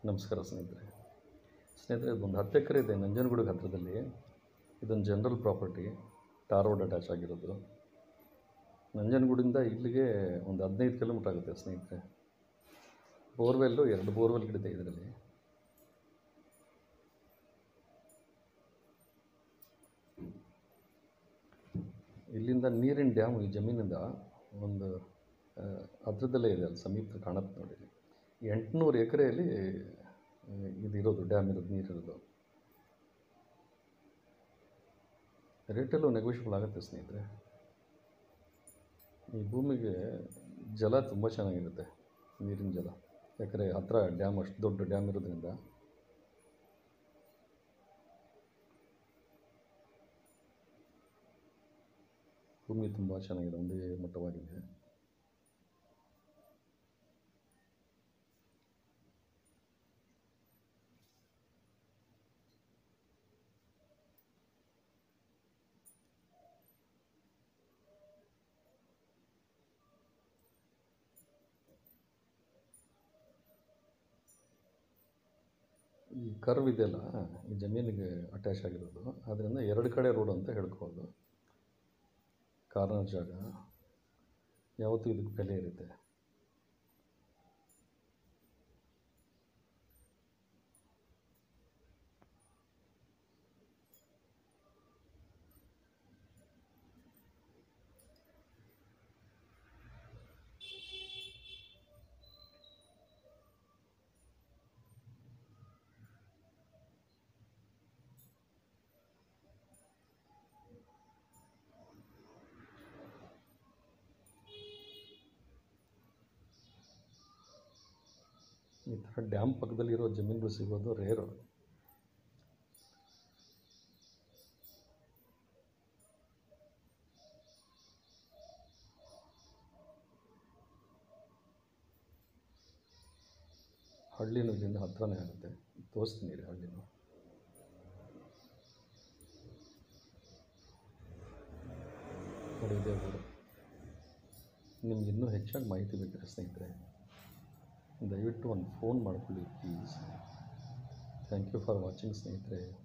ನಮಸ್ಕಾರ ಸ್ನೇಹಿತರೆ ಸ್ನೇಹಿತರೆ ಇದೊಂದು ಹತ್ತು ಎಕರೆ ಇದೆ ನಂಜನಗೂಡಿಗೆ ಹತ್ತಿರದಲ್ಲಿ ಇದೊಂದು general property tar road attach ಆಗಿರೋದು ನಂಜನಗೂಡಿಂದ ಇಲ್ಲಿಗೆ ಒಂದು ಹದಿನೈದು ಕಿಲೋಮೀಟ್ರ್ ಆಗುತ್ತೆ ಸ್ನೇಹಿತರೆ ಬೋರ್ವೆಲ್ಲು ಎರಡು ಬೋರ್ವೆಲ್ಗಳಿದೆ ಇದರಲ್ಲಿ ಇಲ್ಲಿಂದ ನೀರಿನ ಡ್ಯಾಮ್ ಈ ಜಮೀನಿಂದ ಒಂದು ಆ, ಹತ್ರದಲ್ಲೇ ಇದೆ ಅಲ್ಲಿ ಸಮೀಪ ಕಾಣುತ್ತೆ ನೋಡಿ ಎಂಟುನೂರು ಎಕರೆಯಲ್ಲಿ ಇದು ಇರೋದು ಡ್ಯಾಮ್ ಇರೋದು ನೀರಿರೋದು ರೇಟಲ್ಲೂ ನೆಗೋಷಿಯಬಲ್ ಆಗುತ್ತೆ ಸ್ನೇಹಿತರೆ ಈ ಭೂಮಿಗೆ ಜಲ ತುಂಬ ಚೆನ್ನಾಗಿರುತ್ತೆ ನೀರಿನ ಜಲ ಯಾಕಂದರೆ ಹತ್ತಿರ ಡ್ಯಾಮ್ ಅಷ್ಟು ದೊಡ್ಡ ಡ್ಯಾಮ್ ಇರೋದ್ರಿಂದ ಭೂಮಿ ತುಂಬ ಚೆನ್ನಾಗಿದೆ ಒಂದೇ ಮಟ್ಟವಾಗಿದೆ ಈ ಕರ್ವ್ ಇದೆಯಲ್ಲ ಈ ಜಮೀನಿಗೆ ಅಟ್ಯಾಚ್ ಆಗಿರೋದು ಅದರಿಂದ ಎರಡು ಕಡೆ ರೋಡ್ ಅಂತ ಹೇಳ್ಬೋದು ಕಾರ್ನರ್ ಜಾಗ ಯಾವತ್ತೂ ಇದಕ್ಕೆ ಬೆಲೆ ಇರುತ್ತೆ ಈ ಥರ ಡ್ಯಾಮ್ ಪಕ್ಕದಲ್ಲಿರೋ ಜಮೀನುಗಳು ಸಿಗೋದು ರೇರು ಹಳ್ಳಿನೂ ಇಲ್ಲಿಂದ ಹತ್ರನೇ ಆಗುತ್ತೆ ತೋರಿಸ್ತೀನಿ ರೀ ಹಳ್ಳಿನೂ ನೋಡಿ ಇದೇ ಊರು ನಿಮ್ಗೆ ಇನ್ನೂ ಹೆಚ್ಚಾಗಿ ಮಾಹಿತಿ ಬೇಕಾದ್ರೆ ಸ್ನೇಹಿತರೆ ದಯವಿಟ್ಟು ಒಂದು ಫೋನ್ ಮಾಡ್ಕೊಳ್ಳಿ please thank you for watching ಸ್ನೇಹಿತರೆ